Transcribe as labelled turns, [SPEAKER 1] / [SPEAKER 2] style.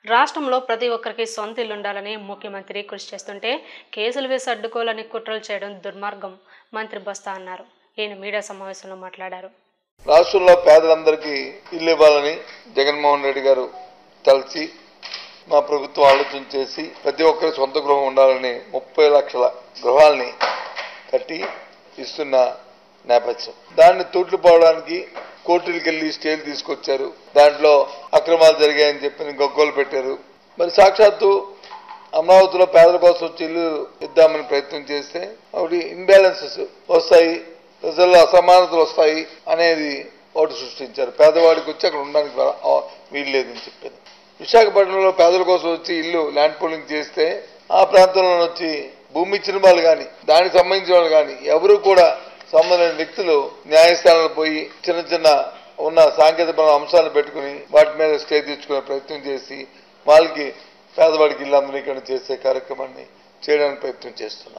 [SPEAKER 1] రాష్ట్రంలో ప్రతి ఒక్కరికి సొంత ఇల్లు ఉండాలని ముఖ్యమంత్రి కృషి చేస్తుంటే కేసులు వేసి అడ్డుకోవాలని కుట్రలు చేయడం దుర్మార్గం మంత్రి బస్తా అన్నారు ఈయన మీడియా సమావేశంలో మాట్లాడారు
[SPEAKER 2] రాష్ట్రంలో పేదలందరికీ ఇల్లు ఇవ్వాలని జగన్మోహన్ రెడ్డి గారు తలచి మా ప్రభుత్వం ఆలోచన చేసి ప్రతి ఒక్కరి సొంత గృహం ఉండాలని ముప్పై లక్షల గృహాల్ని కట్టి ఇస్తున్న నేపథ్యం దాన్ని తూట్లు పోవడానికి కోర్టులకు వెళ్లి స్టేలు తీసుకొచ్చారు దాంట్లో అక్రమాలు జరిగాయని చెప్పి గొగ్గోలు పెట్టారు మరి సాక్షాత్తు అమరావతిలో పేదల కోసం వచ్చి ఇల్లు ఇద్దామని ప్రయత్నం చేస్తే ఒకటి ఇంబ్యాలెన్సెస్ వస్తాయి ప్రజల్లో అసమానతలు వస్తాయి అనేది ఒకటి సృష్టించారు పేదవాడికి వచ్చి అక్కడ ఉండడానికి వా- ఆ, వీలు లేదని చెప్పారు విశాఖపట్నంలో పేదల కోసం వచ్చి ఇల్లు ల్యాండ్ పూలింగ్ చేస్తే ఆ ప్రాంతంలో వచ్చి భూమి ఇచ్చిన వాళ్ళు కానీ దానికి సంబంధించిన వాళ్ళు కానీ ఎవరు కూడా సంబంధించిన వ్యక్తులు న్యాయస్థానాలు పోయి చిన్న చిన్న ఉన్న సాంకేతిక అంశాలను పెట్టుకుని వాటి మీద స్టే తెచ్చుకునే ప్రయత్నం చేసి వాళ్ళకి పేదవాడికి ఇల్లు అందరికీ చేసే కార్యక్రమాన్ని చేయడానికి ప్రయత్నం చేస్తున్నాం